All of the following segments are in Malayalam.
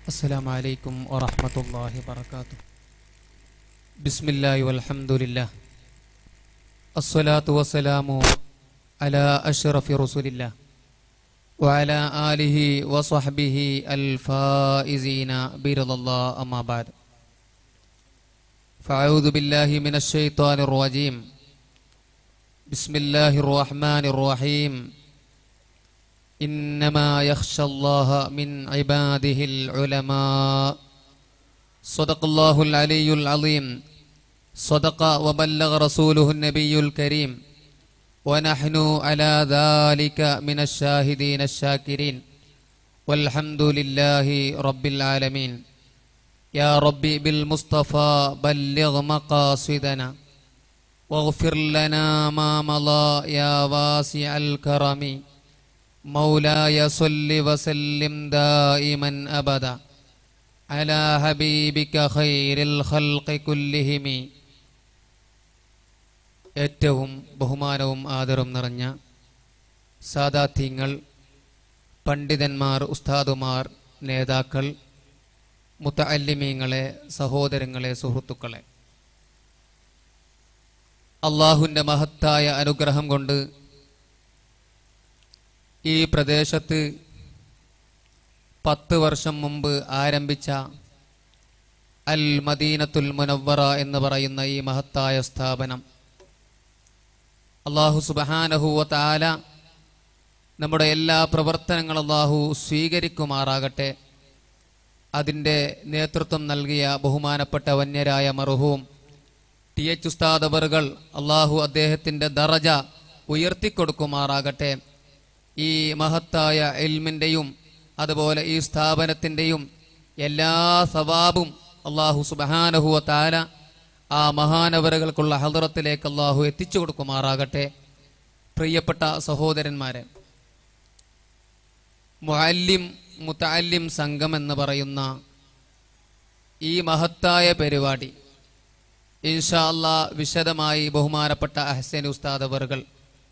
السلام عليكم ورحمة الله وبركاته بسم الله والحمد لله الصلاة والسلام على أشرف رسول الله وعلى آله وصحبه الفائزين برضا الله أما بعد فأعوذ بالله من الشيطان الرجيم بسم الله الرحمن الرحيم إنما يخشى الله من عباده العلماء صدق الله العلي العظيم صدق وبلغ رسوله النبي الكريم ونحن على ذلك من الشاهدين الشاكرين والحمد لله رب العالمين يا ربي بالمصطفى بلغ مقاصدنا واغفر لنا ما مضى يا واسع الكرم مولاي صل وسلم دائما ابدا على حبيبك خير الخلق كلهم ഏറ്റവും ബഹുമാനവും ആദരവും നിറഞ്ഞ സാദാത്യങ്ങൾ പണ്ഡിതന്മാർ ഉസ്താദുമാർ നേതാക്കൾ മുത്തല്ലിമീങ്ങളെ സഹോദരങ്ങളെ സുഹൃത്തുക്കളെ അള്ളാഹുവിൻ്റെ മഹത്തായ അനുഗ്രഹം കൊണ്ട് ഈ പ്രദേശത്ത് പത്ത് വർഷം മുമ്പ് ആരംഭിച്ച അൽ മദീനത്തുൽ മുനവ്വറ എന്ന് പറയുന്ന ഈ മഹത്തായ സ്ഥാപനം അള്ളാഹു സുബഹാനഹുവ താല നമ്മുടെ എല്ലാ പ്രവർത്തനങ്ങളും അള്ളാഹു സ്വീകരിക്കുമാറാകട്ടെ അതിൻ്റെ നേതൃത്വം നൽകിയ ബഹുമാനപ്പെട്ട വന്യരായ മറുഹവും ടി എച്ച് ഉസ്താദ് അവറുകൾ അള്ളാഹു അദ്ദേഹത്തിൻ്റെ ദറജ ഉയർത്തിക്കൊടുക്കുമാറാകട്ടെ ഈ മഹത്തായ എൽമിൻ്റെയും അതുപോലെ ഈ സ്ഥാപനത്തിൻ്റെയും എല്ലാ സവാബും അള്ളാഹു സുബഹാനഹുവ താല ആ മഹാനവറുകൾക്കുള്ള ഹദറത്തിലേക്ക് അള്ളാഹു എത്തിച്ചു കൊടുക്കുമാറാകട്ടെ പ്രിയപ്പെട്ട സഹോദരന്മാരെ മുഅല്ലിം മുത്തല്ലിം സംഘം എന്ന് പറയുന്ന ഈ മഹത്തായ പരിപാടി ഇൻഷാ അല്ലാ വിശദമായി ബഹുമാനപ്പെട്ട അഹ്സൻ ഉസ്താദ് അവറുകൾ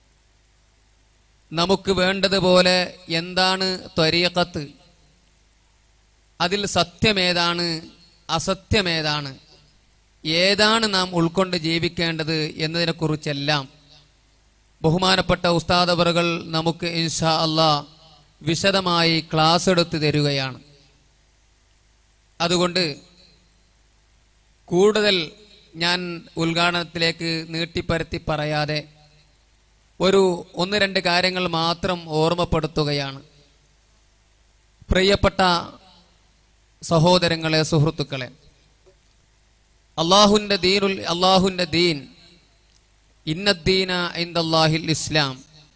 നമുക്ക് വേണ്ടതുപോലെ എന്താണ് ത്വരീഖത്ത് അതിൽ സത്യമേതാണ് അസത്യമേതാണ് ഏതാണ് നാം ഉൾക്കൊണ്ട് ജീവിക്കേണ്ടത് എന്നതിനെക്കുറിച്ചെല്ലാം ബഹുമാനപ്പെട്ട ഉസ്താദ് അവറുകൾ നമുക്ക് ഇൻഷാ അല്ലാ വിശദമായി ക്ലാസ് എടുത്ത് തരികയാണ് അതുകൊണ്ട് കൂടുതൽ ഞാൻ ഉദ്ഘാടനത്തിലേക്ക് നീട്ടിപ്പരത്തി പറയാതെ ഒരു ഒന്ന് രണ്ട് കാര്യങ്ങൾ മാത്രം ഓർമ്മപ്പെടുത്തുകയാണ് പ്രിയപ്പെട്ട സഹോദരങ്ങളെ സുഹൃത്തുക്കളെ അള്ളാഹുന്റെ ദീനുൽ അള്ളാഹുന്റെ ദീൻ ഇന്നദ്ദീന ഇന്ദല്ലാഹിൽ ഇസ്ലാം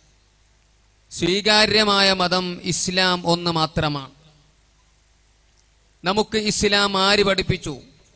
സ്വീകാര്യമായ മതം ഇസ്ലാം ഒന്ന് മാത്രമാണ് നമുക്ക് ഇസ്ലാം ആര് പഠിപ്പിച്ചു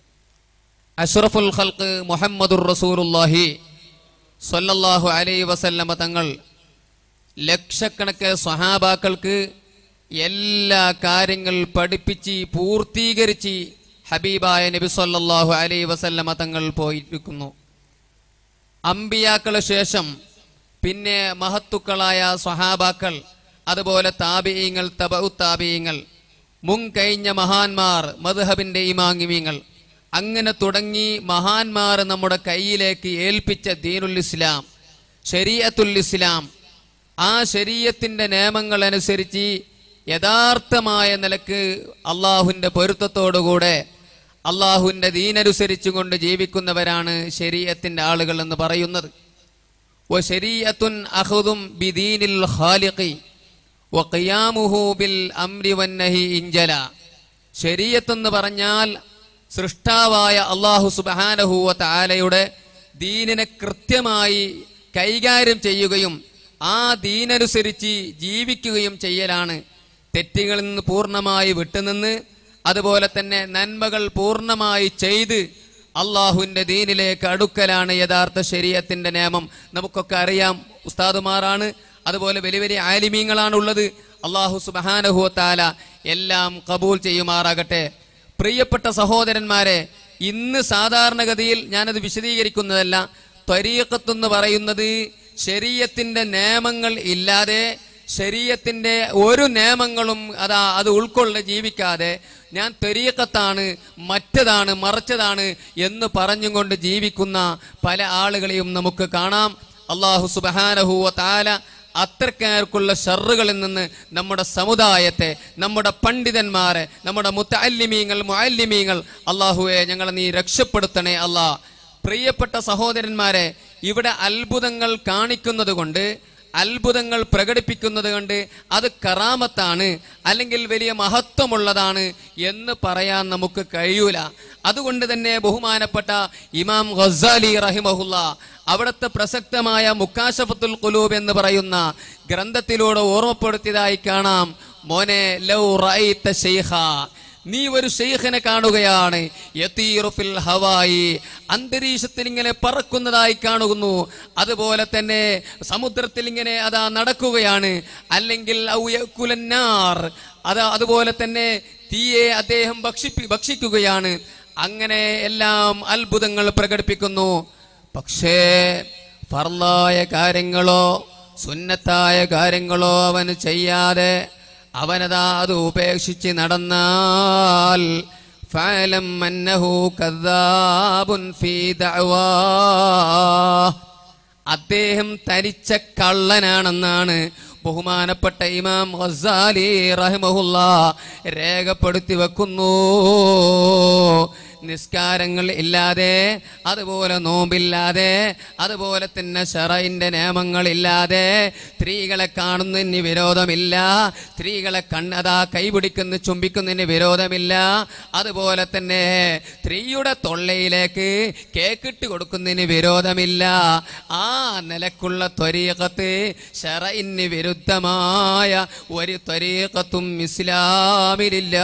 അഷ്റഫുൽ ഖൽക്ക് മുഹമ്മദുർ റസൂലുല്ലാഹി സല്ലല്ലാഹു അലൈ വസല്ലമ തങ്ങൾ ലക്ഷക്കണക്കിന് സ്വഹാബാക്കൾക്ക് എല്ലാ കാര്യങ്ങൾ പഠിപ്പിച്ച് പൂർത്തീകരിച്ച് ഹബീബായ നബി സല്ലല്ലാഹു അലൈ വസല്ലമ തങ്ങൾ പോയിരിക്കുന്നു അമ്പിയാക്കള് ശേഷം പിന്നെ മഹത്തുക്കളായ സ്വഹാബാക്കൾ അതുപോലെ താബിയങ്ങൾ തബഉ താബിയങ്ങൾ മുൻകഴിഞ്ഞ മഹാന്മാർ മദ്ഹബിന്റെ ഇമാങ്ങിമീങ്ങൾ അങ്ങനെ തുടങ്ങി മഹാന്മാർ നമ്മുടെ കയ്യിലേക്ക് ഏൽപ്പിച്ച ദീനുൽ ഇസ്ലാം ശരീഅത്തുൽ ഇസ്ലാം ആ ശരീയത്തിന്റെ നിയമങ്ങൾ അനുസരിച്ച് യഥാർത്ഥമായ നിലക്ക് അള്ളാഹുവിന്റെ പൊരുത്തത്തോടുകൂടെ അള്ളാഹുവിന്റെ ദീനനുസരിച്ചു കൊണ്ട് ജീവിക്കുന്നവരാണ് ശരീഅത്തിന്റെ ആളുകൾ എന്ന് പറയുന്നത് വശരീഅത്തുൻ അഖുദും ബിദീനിൽ ഖാലിഖി വഖിയാമുഹു ബിൽ അംരി വന്നഹി ഇഞ്ചല ശരീഅത്ത് എന്ന് പറഞ്ഞാൽ സൃഷ്ടാവായ അള്ളാഹു സുബഹാനഹുവ താലയുടെ ദീനിനെ കൃത്യമായി കൈകാര്യം ചെയ്യുകയും ആ ദീനനുസരിച്ച് ജീവിക്കുകയും ചെയ്യലാണ് തെറ്റുകളിൽ നിന്ന് പൂർണ്ണമായി വിട്ടുനിന്ന് അതുപോലെ തന്നെ നന്മകൾ പൂർണ്ണമായി ചെയ്ത് അള്ളാഹുവിൻ്റെ ദീനിലേക്ക് അടുക്കലാണ് യഥാർത്ഥ ശരീരത്തിൻ്റെ നിയമം നമുക്കൊക്കെ അറിയാം ഉസ്താദുമാറാണ് അതുപോലെ വലിയ വലിയ ആലിമീങ്ങളാണ് ഉള്ളത് അള്ളാഹു സുബഹാനഹുവ താല എല്ലാം കബൂൽ ചെയ്യുമാറാകട്ടെ പ്രിയപ്പെട്ട സഹോദരന്മാരെ ഇന്ന് സാധാരണഗതിയിൽ ഞാനത് വിശദീകരിക്കുന്നതല്ല ത്വരീഖത്ത് എന്ന് പറയുന്നത് ശരീരത്തിന്റെ നിയമങ്ങൾ ഇല്ലാതെ ശരീരത്തിന്റെ ഒരു നിയമങ്ങളും അതാ അത് ഉൾക്കൊള്ള ജീവിക്കാതെ ഞാൻ തെരീക്കത്താണ് മറ്റതാണ് മറച്ചതാണ് എന്ന് പറഞ്ഞുകൊണ്ട് ജീവിക്കുന്ന പല ആളുകളെയും നമുക്ക് കാണാം അള്ളാഹു സുബാനഹുവ താല അത്തരക്കാർക്കുള്ള ഷറുകളിൽ നിന്ന് നമ്മുടെ സമുദായത്തെ നമ്മുടെ പണ്ഡിതന്മാരെ നമ്മുടെ മുത്തല്ലിമീങ്ങൾ മുഅല്ലിമീങ്ങൾ അള്ളാഹുവെ ഞങ്ങളെ നീ രക്ഷപ്പെടുത്തണേ അല്ലാ പ്രിയപ്പെട്ട സഹോദരന്മാരെ ഇവിടെ അത്ഭുതങ്ങൾ കാണിക്കുന്നത് കൊണ്ട് അത്ഭുതങ്ങൾ പ്രകടിപ്പിക്കുന്നത് കൊണ്ട് അത് കറാമത്താണ് അല്ലെങ്കിൽ വലിയ മഹത്വമുള്ളതാണ് എന്ന് പറയാൻ നമുക്ക് കഴിയൂല അതുകൊണ്ട് തന്നെ ബഹുമാനപ്പെട്ട ഇമാം ഖസാലി റഹിമഹുല്ല അവിടുത്തെ പ്രസക്തമായ മുക്കാശഫത്തുൽ ഖുലൂബ് എന്ന് പറയുന്ന ഗ്രന്ഥത്തിലൂടെ ഓർമ്മപ്പെടുത്തിയതായി കാണാം മോനെ ലൗ റഅയ്ത ശൈഖ നീ ഒരു ഷെയ്ഖിനെ കാണുകയാണ് യതീറു ഫിൽ ഹവായി അന്തരീക്ഷത്തിൽ ഇങ്ങനെ പറക്കുന്നതായി കാണുന്നു അതുപോലെ തന്നെ സമുദ്രത്തിൽ ഇങ്ങനെ അതാ നടക്കുകയാണ് അല്ലെങ്കിൽ ഔ യഅ്കുലന്നാർ അതാ അതുപോലെ തന്നെ തീയെ അദ്ദേഹം ഭക്ഷിപ്പി ഭക്ഷിക്കുകയാണ് അങ്ങനെ എല്ലാം അത്ഭുതങ്ങൾ പ്രകടിപ്പിക്കുന്നു പക്ഷേ ഫർലായ കാര്യങ്ങളോ സുന്നത്തായ കാര്യങ്ങളോ അവന് ചെയ്യാതെ അവനതാ അത് ഉപേക്ഷിച്ച് നടന്നാൽ ഫഅലം അന്നഹു കദ്ദാബുൻ ഫീ ദഅവാ അദ്ദേഹം തരിച്ച കള്ളനാണെന്നാണ് ബഹുമാനപ്പെട്ട ഇമാം ഖസാലി റഹിമഹുല്ല രേഖപ്പെടുത്തി വെക്കുന്നു നിസ്കാരങ്ങൾ ഇല്ലാതെ അതുപോലെ നോമ്പില്ലാതെ അതുപോലെ തന്നെ ഷറയിന്റെ നിയമങ്ങൾ ഇല്ലാതെ സ്ത്രീകളെ കാണുന്നതിന് വിരോധമില്ല സ്ത്രീകളെ കണ്ണതാ കൈപിടിക്കുന്ന ചുംബിക്കുന്നതിന് വിരോധമില്ല അതുപോലെ തന്നെ സ്ത്രീയുടെ തൊള്ളയിലേക്ക് കേക്കിട്ട് കൊടുക്കുന്നതിന് വിരോധമില്ല ആ നിലക്കുള്ള ത്വരീകത്ത് ഷറയിന് വിരുദ്ധമായ ഒരു ത്വരീകത്തും ഇസ്ലാമിലില്ല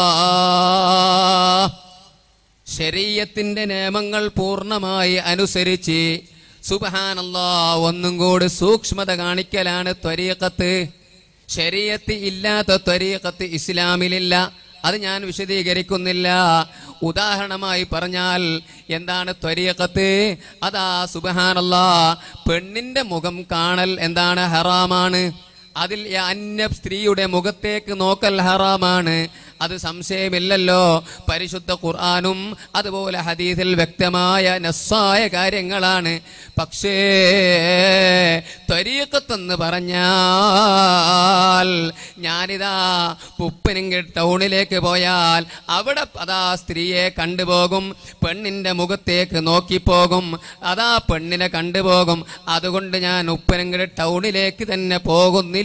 ശരീരത്തിന്റെ നിയമങ്ങൾ പൂർണ്ണമായി അനുസരിച്ച് സുബഹാനല്ലാ ഒന്നും കൂടി സൂക്ഷ്മത കാണിക്കലാണ് ത്വരീക്കത്ത് ശരീരത്ത് ഇല്ലാത്ത ത്വരീക്കത്ത് ഇസ്ലാമിലില്ല അത് ഞാൻ വിശദീകരിക്കുന്നില്ല ഉദാഹരണമായി പറഞ്ഞാൽ എന്താണ് ത്വരീക്കത്ത് അതാ സുബഹാനല്ലാ പെണ്ണിന്റെ മുഖം കാണൽ എന്താണ് ഹറാമാണ് അതിൽ ഈ അന്യ സ്ത്രീയുടെ മുഖത്തേക്ക് നോക്കൽ ഹറാമാണ് അത് സംശയമില്ലല്ലോ പരിശുദ്ധ ഖുർആാനും അതുപോലെ ഹദീസിൽ വ്യക്തമായ നസ്സായ കാര്യങ്ങളാണ് പക്ഷേ ത്വരീക്കത്തെന്ന് പറഞ്ഞാൽ ഞാനിതാ ഉപ്പനെങ്കിൽ ടൗണിലേക്ക് പോയാൽ അവിടെ അതാ സ്ത്രീയെ കണ്ടുപോകും പെണ്ണിന്റെ മുഖത്തേക്ക് നോക്കിപ്പോകും അതാ പെണ്ണിനെ കണ്ടുപോകും അതുകൊണ്ട് ഞാൻ ഉപ്പനെങ്കിൽ ടൗണിലേക്ക് തന്നെ പോകുന്നില്ല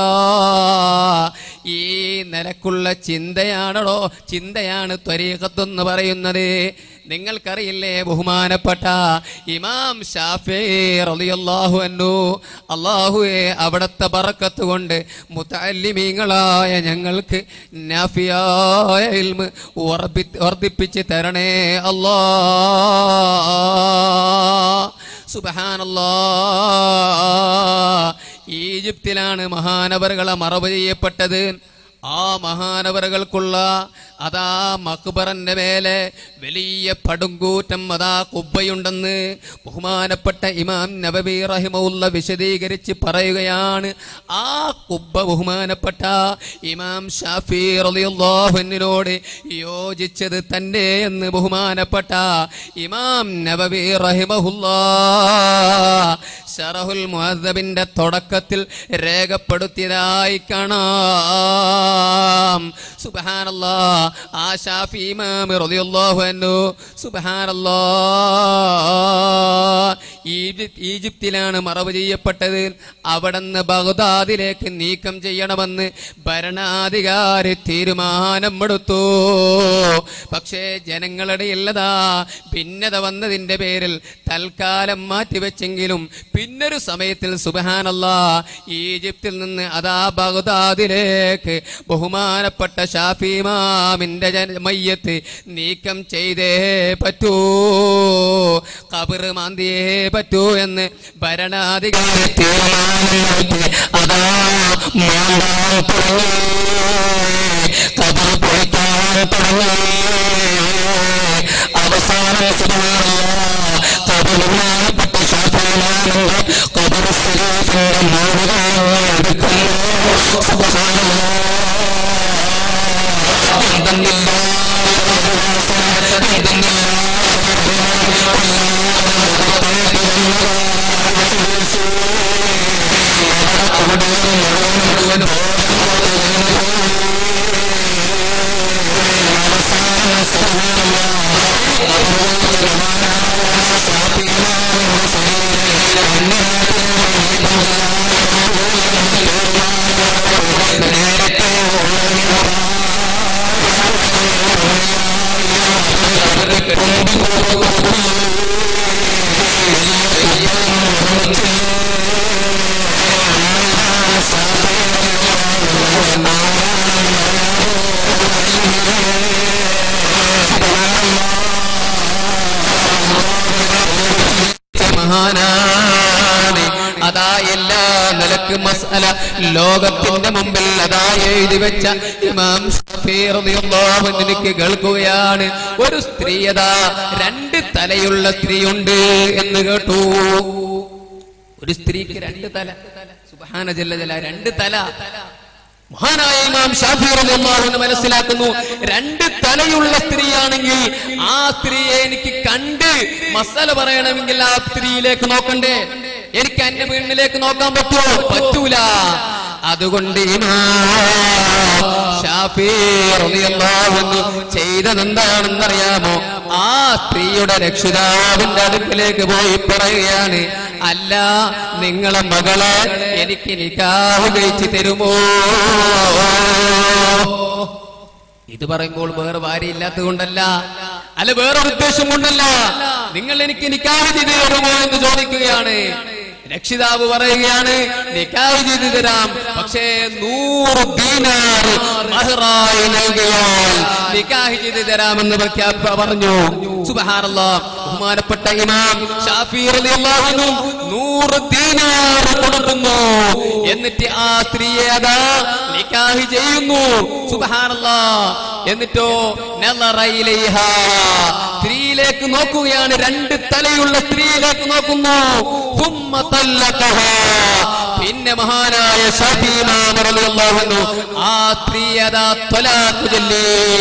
ഈ നിലക്കുള്ള ചിന്തയാണോ ചിന്തയാണ് ത്വരീഖത്തെന്ന് പറയുന്നത് നിങ്ങൾക്കറിയില്ലേ ബഹുമാനപ്പെട്ട ഇമാം ഷാഫി റളിയല്ലാഹു അൻഹു അള്ളാഹുവെ അവിടത്തെ ബറക്കത്ത് കൊണ്ട് മുത്തല്ലിമീങ്ങളായ ഞങ്ങൾക്ക് നാഫിയായ ഇൽമ് വർദ്ധി- വർദ്ധിപ്പിച്ച് തരണേ അല്ലാ സുബഹാനല്ലാ ഈജിപ്തിലാണ് മഹാനവറുകളെ മറവ് ചെയ്യപ്പെട്ടത് ആ മഹാനവറുകൾക്കുള്ള അതാ മക്ബറന്റെ മേലെ വലിയ പടുങ്കൂറ്റം അതാ കുബ്ബയുണ്ടെന്ന് ബഹുമാനപ്പെട്ട ഇമാം നബബി റഹിമുള്ള വിശദീകരിച്ച് പറയുകയാണ് ആ കുബ്ബ ബഹുമാനപ്പെട്ട ഇമാം ഷാഫി റളിയല്ലാഹുവിനോട് യോജിച്ചത് തന്നെ എന്ന് ബഹുമാനപ്പെട്ട ഇമാം നബബി റഹിമഹുല്ലാ ഷറഹുൽ മുഅദ്ദബിന്റെ തുടക്കത്തിൽ രേഖപ്പെടുത്തിയതായി കാണാം സുബ്ഹാനല്ലാ ആ ഷാഫി ഇമാം റളിയല്ലാഹു അൻഹു സുബ്ഹാനല്ലാ ഈജിപ്ത് ഈജിപ്തിലാണ് മറവ് ചെയ്യപ്പെട്ടത് അവിടുന്ന് ബഗ്ദാദിലേക്ക് നീക്കം ചെയ്യണമെന്ന് ഭരണാധികാരി തീരുമാനമെടുത്തു പക്ഷേ ജനങ്ങളുടെ ഇല്ലതാ ഭിന്നത വന്നതിന്റെ പേരിൽ തൽക്കാലം മാറ്റിവെച്ചെങ്കിലും പിന്നൊരു സമയത്തിൽ സുബഹാനല്ല ഈജിപ്തിൽ നിന്ന് അതാ ബഗ്ദാദിലേക്ക് ബഹുമാനപ്പെട്ട ഷാഫിമാമിന്റെ ജന മയ്യത്ത് നീക്കം ചെയ്തേ പറ്റൂ കബർ മാന്തിയേ പറ്റൂ എന്ന് ഭരണാധികാരി തീരുമാനമെടുത്ത് അതാ മാന്താൻ തുടങ്ങി കബർ പൊളിക്കാൻ തുടങ്ങി അവസാനം കബറുമാനപ്പെട്ട ശാസ്ത്രനാണെന്ന് കബർ ശരീരത്തിന്റെ മാർഗങ്ങൾ എടുക്കുന്നു മഹാനാണ് അതാ എല്ലാ നിലക്ക് മസല ലോകത്തിന്റെ മുമ്പിൽ അതാ എഴുതി വെച്ച ഇമാം ഷഫീ റളിയല്ലാഹു അൻഹു എനിക്ക് കേൾക്കുകയാണ് ഒരു സ്ത്രീ അതാ രണ്ട് തലയുള്ള സ്ത്രീയുണ്ട് എന്ന് കേട്ടു ഒരു സ്ത്രീക്ക് രണ്ട് തല സുബ്ഹാന ജല്ല ജല രണ്ട് തല മഹാനായ ഇമാം ഷാഫി റളിയല്ലാഹു അൻഹു മനസ്സിലാക്കുന്നു രണ്ട് തലയുള്ള സ്ത്രീയാണെങ്കിൽ ആ സ്ത്രീയെ എനിക്ക് കണ്ട് മസാല പറയണമെങ്കിൽ ആ സ്ത്രീയിലേക്ക് നോക്കണ്ടേ എനിക്ക് എന്റെ വീടിലേക്ക് നോക്കാൻ പറ്റുമോ പറ്റൂല അതുകൊണ്ട് ഇമാം ഷാഫി റളിയല്ലാഹു അൻഹു ചെയ്തതെന്താണെന്നറിയാമോ ആ സ്ത്രീയുടെ രക്ഷിതാവിന്റെ അടുക്കിലേക്ക് പോയി പറയുകയാണ് അല്ല നിങ്ങളെ മകളെ എനിക്ക് നിക്കാഹ് കഴിച്ചു തരുമോ ഇത് പറയുമ്പോൾ വേറെ ഭാര്യ ഇല്ലാത്തത് കൊണ്ടല്ല അല്ല വേറൊരു ഉദ്ദേശം കൊണ്ടല്ല നിങ്ങൾ എനിക്ക് നിക്കാഹ് ചെയ്തു തരുമോ എന്ന് ചോദിക്കുകയാണ് രക്ഷിതാവ് പറയുകയാണ് നിക്കാഹ് ചെയ്തു തരാം പക്ഷേ നൂറ് ദീനാർ മഹറായി നൽകിയാൽ നിക്കാഹ് ചെയ്തു തരാമെന്ന് പ്രഖ്യാപ പറഞ്ഞു സുബ്ഹാനല്ലാഹ് ബഹുമാനപ്പെട്ട ഇമാം ഷാഫി റളിയല്ലാഹു അൻഹു നൂറ് ദീനാർ കൊടുക്കുന്നു എന്നിട്ട് ആ സ്ത്രീയെ അതാ നിക്കാഹ് ചെയ്യുന്നു സുബ്ഹാനല്ലാഹ് എന്നിട്ടോ നളറ ഇലൈഹാ സ്ത്രീയിലേക്ക് നോക്കുകയാണ് രണ്ട് തലയുള്ള സ്ത്രീയിലേക്ക് നോക്കുന്നു ثم طلقها. പിന്നെ മഹാനായ ഷാഫി ഇമാം റളിയല്ലാഹു അൻഹു ആ സ്ത്രീ അതാ ത്വലാഖ് ചൊല്ലി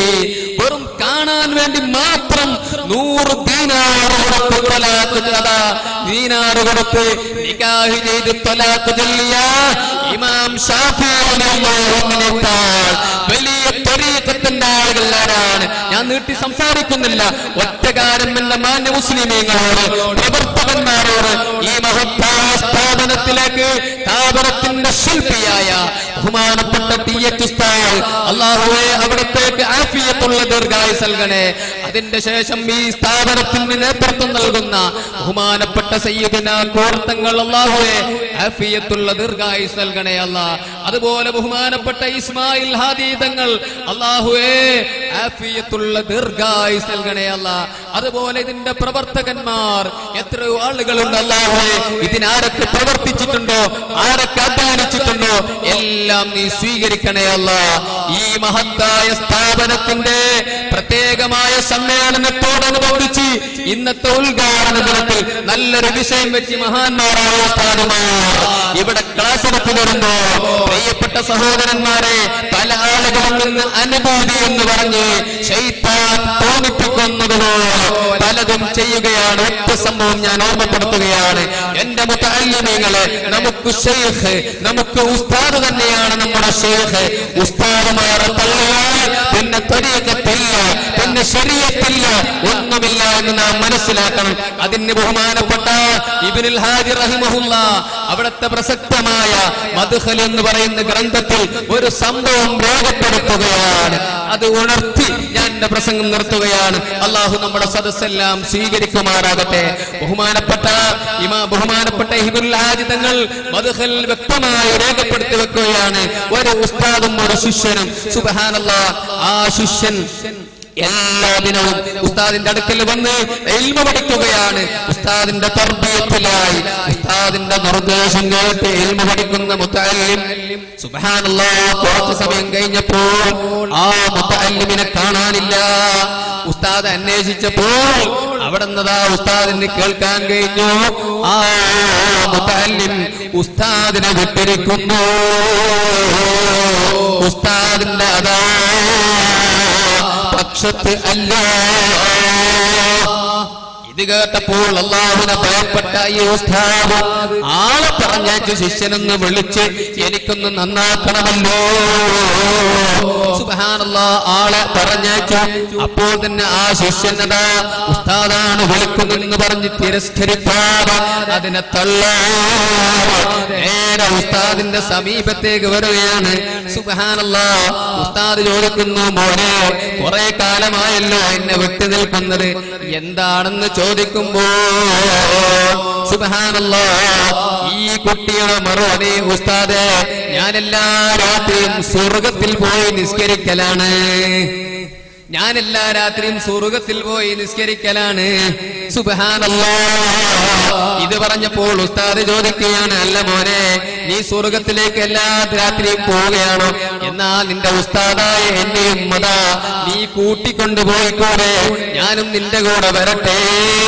വെറും കാണാൻ വേണ്ടി മാത്രം നൂറ് ദീനാർ കൊടുത്ത് ത്വലാഖ് അതാ ദീനാർ കൊടുത്ത് നിക്കാഹ് ചെയ്ത് ത്വലാഖ് ചൊല്ലിയ ഇമാം ഷാഫി റളിയല്ലാഹു അൻഹുവിനേക്കാൾ വലിയ ത്വരീഖത്തിന്റെ ആളുകൾ ആരാണ് ഞാൻ നീട്ടി സംസാരിക്കുന്നില്ല ഒറ്റകാരം എന്ന മാന്യ മുസ്ലിമീങ്ങളോട് പ്രവർത്തകന്മാരോട് ഈ മഹത്തായ സ്ഥാപനത്തിലേക്ക് സ്ഥാപനത്തിന്റെ ശില്പിയായ ബഹുമാനപ്പെട്ട ടി എച്ച് ഉസ്താദ് അള്ളാഹുവെ അവിടത്തേക്ക് ആഫിയത്തുള്ള ദീർഘായുസ് നൽകണേ അതിന്റെ ശേഷം ഈ സ്ഥാപനത്തിന് നേതൃത്വം നൽകുന്ന ബഹുമാനപ്പെട്ട സയ്യിദിന കോർത്തങ്ങൾ അള്ളാഹുവെ ആഫിയത്തുള്ള ദീർഘായുസ് നൽകണേ അല്ല അതുപോലെ ബഹുമാനപ്പെട്ട ഇസ്മായിൽ ഹാദീതങ്ങൾ അള്ളാഹുവേ ആഫിയത്തുള്ള ദീർഘായുസ് നൽകണേ അല്ല അതുപോലെ ഇതിന്റെ പ്രവർത്തകന്മാർ എത്രയോ ആളുകളുണ്ട് അല്ലാഹുവേ ഇതിനാരൊക്കെ പ്രവർത്തിച്ചിട്ടുണ്ടോ ആരൊക്കെ അധ്വാനിച്ചിട്ടുണ്ടോ എല്ലാം നീ സ്വീകരിക്കണേ അല്ല ഈ മഹത്തായ സ്ഥാപനത്തിന്റെ പ്രത്യേകമായ സമ്മേളനത്തോടനുബന്ധിച്ച് ഇന്നത്തെ ഉദ്ഘാടന ദിനത്തിൽ നല്ലൊരു വിഷയം വെച്ച് മഹാന്മാരായ സ്ഥാനമാർ ഇവിടെ ക്ലാസ് എടുത്തു വരുമ്പോ പ്രിയപ്പെട്ട സഹോദരന്മാരെ പല ആളുകളിൽ നിന്ന് അനുഭൂതി എന്ന് പറഞ്ഞ് ശൈത്താൻ തോന്നിപ്പിക്കുന്നതുപോലെ പലതും ചെയ്യുകയാണ് ഒറ്റ സംഭവം ഞാൻ ഓർമ്മപ്പെടുത്തുകയാണ് എന്റെ മുത്തല്ലിമീങ്ങളെ നമുക്ക് ഷെയ്ഖ് നമുക്ക് ഉസ്താദ് തന്നെയാണ് നമ്മുടെ ഷെയ്ഖ് ഉസ്താദുമാരെ തള്ളിയാൽ പിന്നെ ത്വരീക്കത്തില്ല പിന്നെ ശരീരത്തില്ല ഒന്നുമില്ല എന്ന് നാം മനസ്സിലാക്കണം അതിന് ബഹുമാനപ്പെട്ട ഇബിനുൽ ഹാജി റഹിമഹുല്ല അവിടുത്തെ പ്രസക്തമായ മധുഹൽ എന്ന് പറയുന്ന ഗ്രന്ഥത്തിൽ ഒരു സംഭവം രേഖപ്പെടുത്തുകയാണ് അത് ഉണർത്തി ഞാൻ എന്റെ പ്രസംഗം നിർത്തുകയാണ് അള്ളാഹു നമ്മുടെ സദസ്സെല്ലാം സ്വീകരിക്കുമാറാകട്ടെ ബഹുമാനപ്പെട്ട ഇമാ ബഹുമാനപ്പെട്ട ഹിബുൽ ഹാജി തങ്ങൾ മധുഹൽ വ്യക്തമായി രേഖപ്പെടുത്തി വെക്കുകയാണ് ഒരു ഉസ്താദും ഒരു ശിഷ്യനും സുബഹാനല്ലാ ആ ശിഷ്യൻ എല്ലാ ദിനവും ഉസ്താദിന്റെ അടുക്കൽ വന്ന് എൽമ പഠിക്കുകയാണ് ഉസ്താദിന്റെ തർബീയത്തിലായി ഉസ്താദിന്റെ നിർദ്ദേശം കേട്ട് എൽമ പഠിക്കുന്ന മുത്തല്ലിം സുബ്ഹാനല്ലാ കുറച്ച് സമയം കഴിഞ്ഞപ്പോൾ ആ മുത്തല്ലിമിനെ കാണാനില്ല ഉസ്താദ് അന്വേഷിച്ചപ്പോൾ അവിടെ നിന്നതാ ഉസ്താദിന് കേൾക്കാൻ കഴിഞ്ഞു ആ മുത്തല്ലിം ഉസ്താദിനെ വിട്ടിരിക്കുന്നു ഉസ്താദിന്റെ അതാ പക്ഷത്ത് അല്ല ഇത് കേട്ടപ്പോൾ അള്ളാഹുനെ ഭയപ്പെട്ട ഈ ഉസ്താദ് ആളെ പറഞ്ഞയച്ച് ശിഷ്യനെന്ന് വിളിച്ച് എനിക്കൊന്ന് നന്നാക്കണമല്ലോ സുബ്ഹാനല്ലാ ആളെ പറഞ്ഞയച്ചു അപ്പോൾ തന്നെ ആ ശിഷ്യനതാ ഉസ്താദാണ് വിളിക്കുന്നതെന്ന് പറഞ്ഞ് തിരസ്കരിക്കാതെ അതിനെ തള്ളാതെ നേരെ ഉസ്താദിന്റെ സമീപത്തേക്ക് വരികയാണ് സുബ്ഹാനല്ലാ ഉസ്താദ് ചോദിക്കുന്നു മോനെ കുറെ കാലമായല്ലോ എന്നെ വിട്ടു നിൽക്കുന്നത് എന്താണെന്ന് ചോദിക്കുമ്പോ സുബ്ഹാനല്ലാ ഈ കുട്ടിയുടെ മറുപടി ഉസ്താദ് ഞാൻ എല്ലാ രാത്രിയും സ്വർഗത്തിൽ പോയി നിസ്കരിക്കലാണ് ഞാൻ എല്ലാ രാത്രിയും സ്വർഗത്തിൽ പോയി നിസ്കരിക്കലാണ് സുബഹാനല്ലാ ഇത് പറഞ്ഞപ്പോൾ ഉസ്താദ് ചോദിക്കുകയാണ് അല്ല മോനെ നീ സ്വർഗത്തിലേക്ക് എല്ലാ രാത്രിയും പോവുകയാണോ എന്നാ നിന്റെ ഉസ്താദായ എന്നെയും മതാ നീ കൂട്ടിക്കൊണ്ടുപോയിക്കോടെ ഞാനും നിന്റെ കൂടെ വരട്ടെ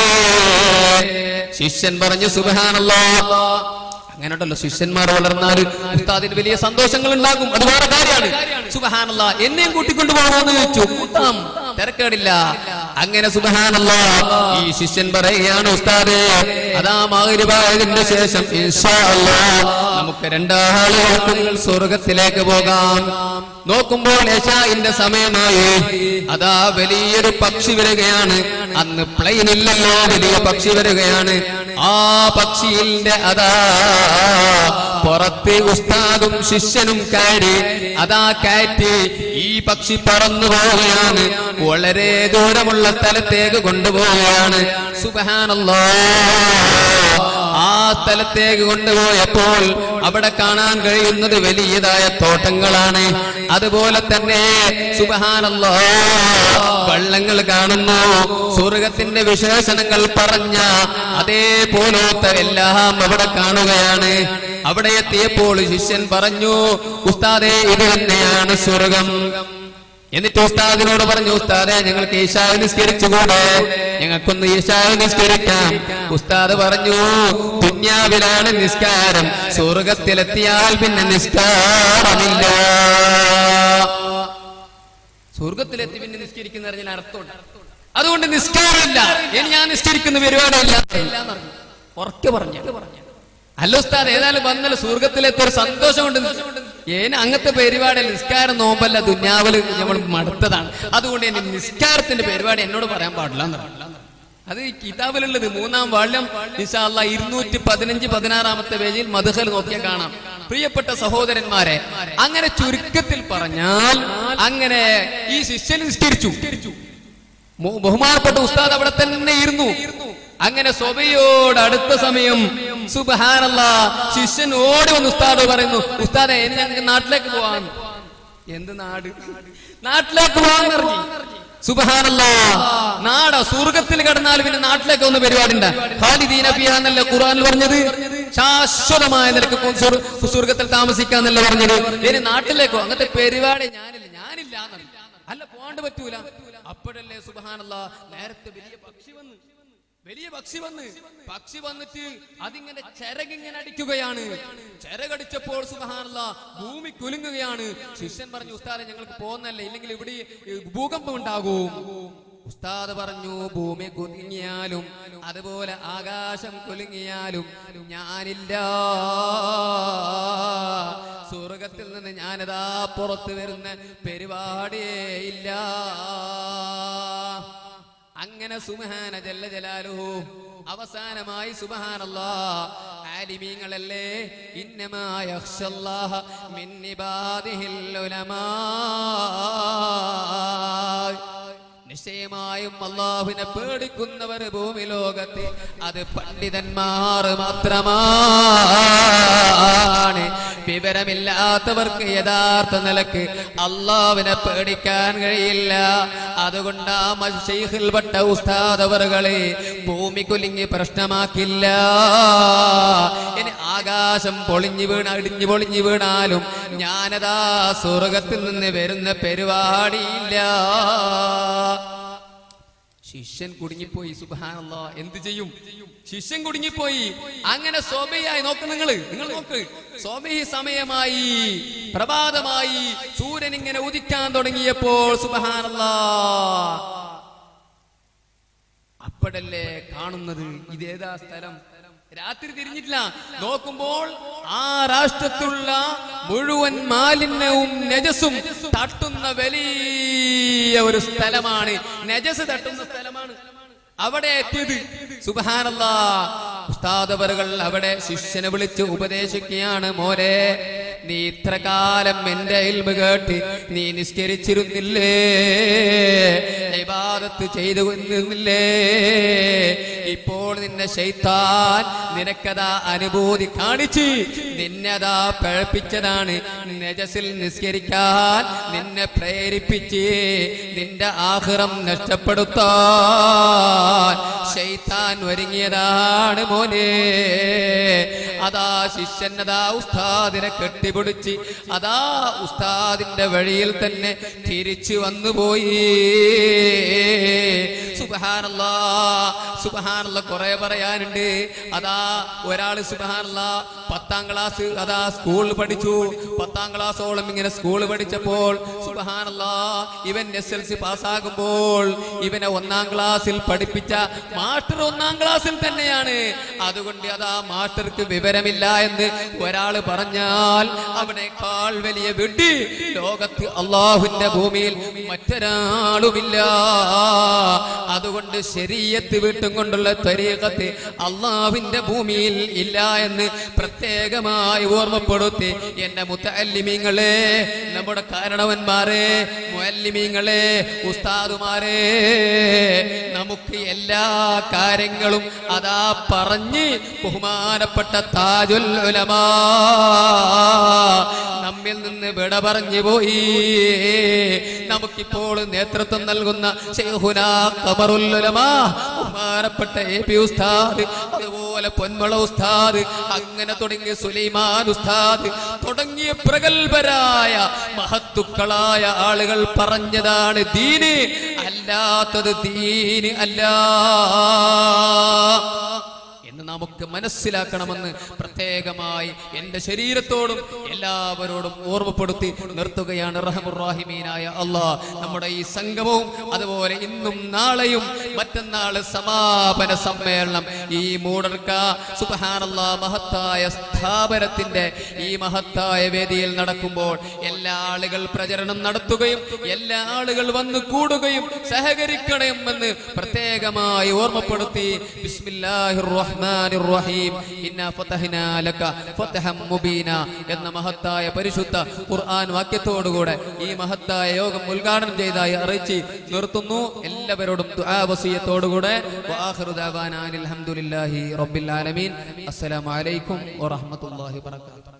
ശിഷ്യൻ പറഞ്ഞു സുബഹാനല്ലാ അങ്ങനെ ഉണ്ടല്ലോ ശിഷ്യന്മാർ വളർന്നാൽ ഉസ്താദിന് വലിയ സന്തോഷങ്ങൾ ഉണ്ടാകും അത് വേറെ കാര്യമാണ് സുബഹാനല്ല എന്നെയും കൂട്ടിക്കൊണ്ടു പോകണമെന്ന് ചോദിച്ചു കൂട്ടാം തിരക്കേടില്ല അങ്ങനെ സുബഹാനല്ല ഈ ശിഷ്യൻ പറയുകയാണ് ഉസ്താദേ അതാ മാതിരിപായതിന്റെ ശേഷം ഇൻഷാ അല്ലാ നമുക്ക് രണ്ടാളുകൾക്കും സ്വർഗത്തിലേക്ക് പോകാം നോക്കുമ്പോൾ യശായിന്റെ സമയമായി അതാ വലിയൊരു പക്ഷി വരികയാണ് അന്ന് പ്ലെയിൻ ഇല്ലല്ലോ വലിയ പക്ഷി വരികയാണ് ആ പക്ഷിയുടെ അതാ പുറത്ത് ഉസ്താദും ശിഷ്യനും കയറി അതാ കയറ്റി ഈ പക്ഷി പറന്നു പോവുകയാണ് വളരെ ദൂരമുള്ള സ്ഥലത്തേക്ക് കൊണ്ടുപോവുകയാണ് സുബഹാനല്ലോ ആ സ്ഥലത്തേക്ക് കൊണ്ടുപോയപ്പോൾ അവിടെ കാണാൻ കഴിയുന്നത് വലിയതായ തോട്ടങ്ങളാണ് അതുപോലെ തന്നെ സുബഹാനല്ലോ വെള്ളങ്ങൾ കാണുന്നു സ്വർഗത്തിന്റെ വിശേഷണങ്ങൾ പറഞ്ഞ അതേപോലത്തെ എല്ലാം അവിടെ കാണുകയാണ് അവിടെ എത്തിയപ്പോൾ ശിഷ്യൻ പറഞ്ഞു ഉസ്താദേ ഇത് തന്നെയാണ് സ്വർഗം എന്നിട്ട് ഉസ്താദിനോട് പറഞ്ഞു ഉസ്താദെ ഞങ്ങൾക്ക് ഈശാവ് നിസ്കരിച്ചുകൂടെ ഞങ്ങൾക്കൊന്ന് ഈശാവ് നിസ്കരിക്കാം ഉസ്താദ് പറഞ്ഞു ദുന്യാവിലാണ് നിസ്കാരം സ്വർഗത്തിലെത്തിയാൽ പിന്നെ നിസ്കാരമില്ല സ്വർഗത്തിലെത്തി പിന്നെ നിസ്കരിക്കുന്ന അറിഞ്ഞാൽ അർത്ഥമുണ്ട് അതുകൊണ്ട് നിസ്കാരമില്ല ഇനി ഞാൻ നിസ്കരിക്കുന്ന പരിപാടിയില്ല ഉറക്കെ പറഞ്ഞു അല്ല ഉസ്താദ് ഏതായാലും വന്നല്ലോ സ്വർഗത്തിലെത്തി ഒരു സന്തോഷമുണ്ട് ഏന് അങ്ങനത്തെ പരിപാടി നിസ്കാരം നോമ്പല്ല ദുന്യാവില് നമ്മൾ മടുത്തതാണ് അതുകൊണ്ട് ഇനി നിസ്കാരത്തിന്റെ പരിപാടി എന്നോട് പറയാൻ പാടില്ല എന്ന് പറഞ്ഞു. അത് ഈ കിതാബിലുള്ളത് മൂന്നാം വാള്യം ഇൻഷാല്ല ഇരുന്നൂറ്റി പതിനഞ്ച് പതിനാറാമത്തെ പേജിൽ മധുഹൽ നോക്കിയാൽ കാണാം പ്രിയപ്പെട്ട സഹോദരന്മാരെ അങ്ങനെ ചുരുക്കത്തിൽ പറഞ്ഞാൽ അങ്ങനെ ഈ ശിഷ്യൻ നിസ്കരിച്ചു മു- ബഹുമാനപ്പെട്ട ഉസ്താദ് അവിടെ തന്നെ ഇരുന്നു അങ്ങനെ സ്വബയോട് അടുത്ത സമയം സുബഹാനല്ല ശിഷ്യൻ ഓടി വന്ന് ഉസ്താദ് പറയുന്നു ഉസ്താദെ ഇനി ഞങ്ങൾക്ക് നാട്ടിലേക്ക് പോവാൻ എന്ത് നാട് നാട്ടിലേക്ക് പോവാൻ പറഞ്ഞു സുബഹാനല്ല നാട സ്വർഗത്തിൽ കിടന്നാൽ പിന്നെ നാട്ടിലേക്ക് ഒന്ന് പരിപാടി ഉണ്ട് ഖാലിദീന ഫിഹ എന്നല്ല ഖുർആനിൽ പറഞ്ഞത് ശാശ്വതമായ നിലക്ക് സ്വർഗ- സ്വർഗത്തിൽ താമസിക്കാന്നല്ല പറഞ്ഞത് ഇനി നാട്ടിലേക്കോ അങ്ങനത്തെ പരിപാടി ഞാനില്ല ഞാനില്ല എന്നല്ല. അല്ല പോകാണ്ട് പറ്റൂല അപ്പോഴല്ലേ സുബഹാനല്ല നേരത്തെ വലിയ പക്ഷി വന്ന് വലിയ പക്ഷി വന്ന് പക്ഷി വന്നിട്ട് അതിങ്ങനെ ചിറകിങ്ങനെ അടിക്കുകയാണ് ചിറകടിച്ചപ്പോൾ സുബഹാനല്ല ഭൂമി കുലുങ്ങുകയാണ് ശിഷ്യൻ പറഞ്ഞു ഉസ്താദെ ഞങ്ങൾക്ക് പോകുന്നല്ലേ ഇല്ലെങ്കിൽ ഇവിടെ ഈ ഭൂകമ്പം ഉണ്ടാകും ഉസ്താദ് പറഞ്ഞു ഭൂമി കുലുങ്ങിയാലും അതുപോലെ ആകാശം കുലുങ്ങിയാലും ഞാനില്ല സ്വർഗത്തിൽ നിന്ന് ഞാനിതാ പുറത്തു വരുന്ന പരിപാടിയേ ഇല്ല അങ്ങനെ സുബഹാന ജല്ല ജലാലുഹു അവസാനമായി സുബഹാനല്ലാ ആലിമീങ്ങളല്ലേ ഇന്നമായ യഖ്ഷല്ലാഹ മിൻ ഇബാദിഹിൽ ഉലമാ നിശ്ചയമായും അള്ളാഹുവിനെ പേടിക്കുന്നവർ ഭൂമി ലോകത്ത് അത് പണ്ഡിതന്മാർ മാത്രമാണ് വിവരമില്ലാത്തവർക്ക് യഥാർത്ഥ നിലക്ക് അള്ളാവിനെ പേടിക്കാൻ കഴിയില്ല അതുകൊണ്ട് ആ മഷീഹിൽപ്പെട്ട ഉസ്താദവറുകളെ ഭൂമി കുലുങ്ങി പ്രശ്നമാക്കില്ല ഇനി ആകാശം പൊളിഞ്ഞു വീണ ഇടിഞ്ഞു പൊളിഞ്ഞു വീണാലും ഞാനതാ സ്വർഗത്തിൽ നിന്ന് വരുന്ന പരിപാടിയില്ല ശിഷ്യൻ കുടുങ്ങിപ്പോയി സുബാനല്ല എന്ത് ചെയ്യും ശിഷ്യൻ കുടുങ്ങിപ്പോയി അങ്ങനെ സോമയായി നോക്ക് നിങ്ങൾ നിങ്ങൾ നോക്ക് സോമയി സമയമായി പ്രഭാതമായി സൂര്യൻ ഇങ്ങനെ ഉദിക്കാൻ തുടങ്ങിയപ്പോൾ സുബാനല്ല അപ്പോഴല്ലേ കാണുന്നത് ഇതേതാ സ്ഥലം രാത്രി തിരിഞ്ഞിട്ടില്ല നോക്കുമ്പോൾ ആ രാഷ്ട്രത്തിലുള്ള മുഴുവൻ മാലിന്യവും നജസും തട്ടുന്ന വലിയ ഒരു സ്ഥലമാണ് നജസ് തട്ടുന്ന സ്ഥലമാണ് അവിടെ എത്തിയത് സുബാനല്ല ഉസ്താദവറുകൾ അവിടെ ശിഷ്യനെ വിളിച്ച് ഉപദേശിക്കുകയാണ് മോരെ നീ ഇത്ര കാലം എന്റെ ഇൽമ കേട്ട് നീ നിസ്കരിച്ചിരുന്നില്ലേ ഇബാദത്ത് ചെയ്തു നിന്നില്ലേ ഇപ്പോൾ നിന്നെ ശൈത്താൻ നിനക്കതാ അനുഭൂതി കാണിച്ച് നിന്നതാ പഴപ്പിച്ചതാണ് നജസിൽ നിസ്കരിക്കാൻ നിന്നെ പ്രേരിപ്പിച്ച് നിന്റെ ആഹ്റം നഷ്ടപ്പെടുത്താൻ ശൈത്താൻ ഒരുങ്ങിയതാണ് മോനെ അതാ ശിഷ്യനതാ ഉസ്താദിനെ കെട്ടിപ്പിടിച്ച് അതാ ഉസ്താദിന്റെ വഴിയിൽ തന്നെ തിരിച്ചു വന്നുപോയി സുബഹാനല്ല സുബഹാനല്ല കുറെ പറയാനുണ്ട് അതാ ഒരാള് സുബഹാനല്ല പത്താം ക്ലാസ് അതാ സ്കൂളിൽ പഠിച്ചു പത്താം ക്ലാസ്സോളം ഇങ്ങനെ സ്കൂൾ പഠിച്ചപ്പോൾ സുബഹാനല്ല ഇവൻ എസ് എൽ സി പാസ്സാകുമ്പോൾ ഇവനെ ഒന്നാം ക്ലാസ്സിൽ പഠിപ്പിച്ച മാസ്റ്റർ ഒന്നാം ക്ലാസ്സിൽ തന്നെയാണ് അതുകൊണ്ട് അതാ മാസ്റ്റർക്ക് വിവരമില്ല എന്ന് ഒരാള് പറഞ്ഞാൽ അവനേക്കാൾ വലിയ വിഡ്ഢി ലോകത്ത് അള്ളാഹുവിന്റെ ഭൂമിയിൽ മറ്റൊരാളുമില്ല അതുകൊണ്ട് ശരീരത്ത് വീട്ടും കൊണ്ടുള്ള ത്വരീകത്ത് അള്ളാഹുവിന്റെ ഭൂമിയിൽ ഇല്ല എന്ന് പ്രത്യേകമായി ഓർമ്മപ്പെടുത്തി എന്റെ മുത്തല്ലിമീങ്ങളെ നമ്മുടെ കാരണവന്മാരെ മുഅല്ലിമീങ്ങളെ ഉസ്താദുമാരെ നമുക്ക് എല്ലാ കാര്യങ്ങളും അതാ പറഞ്ഞ് ബഹുമാനപ്പെട്ട താജുൽ ഉലമാ നമ്മിൽ നിന്ന് വിട പറഞ്ഞു പോയി നമുക്കിപ്പോൾ നേതൃത്വം നൽകുന്ന ശൈഖുനാ ഖമറുൽ ഉലമാ ബഹുമാനപ്പെട്ട എ പി ഉസ്താദ് അതുപോലെ പൊന്മള ഉസ്താദ് അങ്ങനെ തുടങ്ങിയ സുലൈമാൻ ഉസ്താദ് തുടങ്ങിയ പ്രഗത്ഭരായ മഹത്തുക്കളായ ആളുകൾ പറഞ്ഞതാണ് ദീന് അല്ലാത്തത് ദീന് അല്ല എന്ന് നമുക്ക് മനസ്സിലാക്കണമെന്ന് പ്രത്യേകമായി എന്റെ ശരീരത്തോടും എല്ലാവരോടും ഓർമ്മപ്പെടുത്തി നിർത്തുകയാണ് റഹമുറാഹിമീനായ അള്ളാഹ് നമ്മുടെ ഈ സംഗമവും അതുപോലെ ഇന്നും നാളെയും മറ്റന്നാള് സമാപന സമ്മേളനം ഈ മൂടർക്ക സുബഹാനല്ല മഹത്തായ സ്ഥാപനത്തിന്റെ ഈ മഹത്തായ വേദിയിൽ നടക്കുമ്പോൾ എല്ലാ ആളുകൾ പ്രചരണം നടത്തുകയും എല്ലാ ആളുകൾ വന്ന് കൂടുകയും സഹകരിക്കണമെന്ന് പ്രത്യേകമായി ഓർമ്മപ്പെടുത്തി ബിസ്മില്ലാഹിർ റഹ്മാനിർ റഹീം ഇന്നാ ഫതഹ്നാ ലക ഫതഹം മുബീന എന്ന മഹത്തായ പരിശുദ്ധ ഖുർആൻ വാക്യത്തോടുകൂടെ ഈ മഹത്തായ യോഗം ഉദ്ഘാടനം ചെയ്തതായി അറിയിച്ച് നിർത്തുന്നു എല്ലാവരോടും ദുആ വസിയത്തോടുകൂടെ വആഖിറു ദഅവാനാ അനിൽ ഹംദുലില്ലാഹി റബ്ബിൽ ആലമീൻ അസ്സലാമു അലൈക്കും വറഹ്മത്തുള്ളാഹി വബറകാതുഹു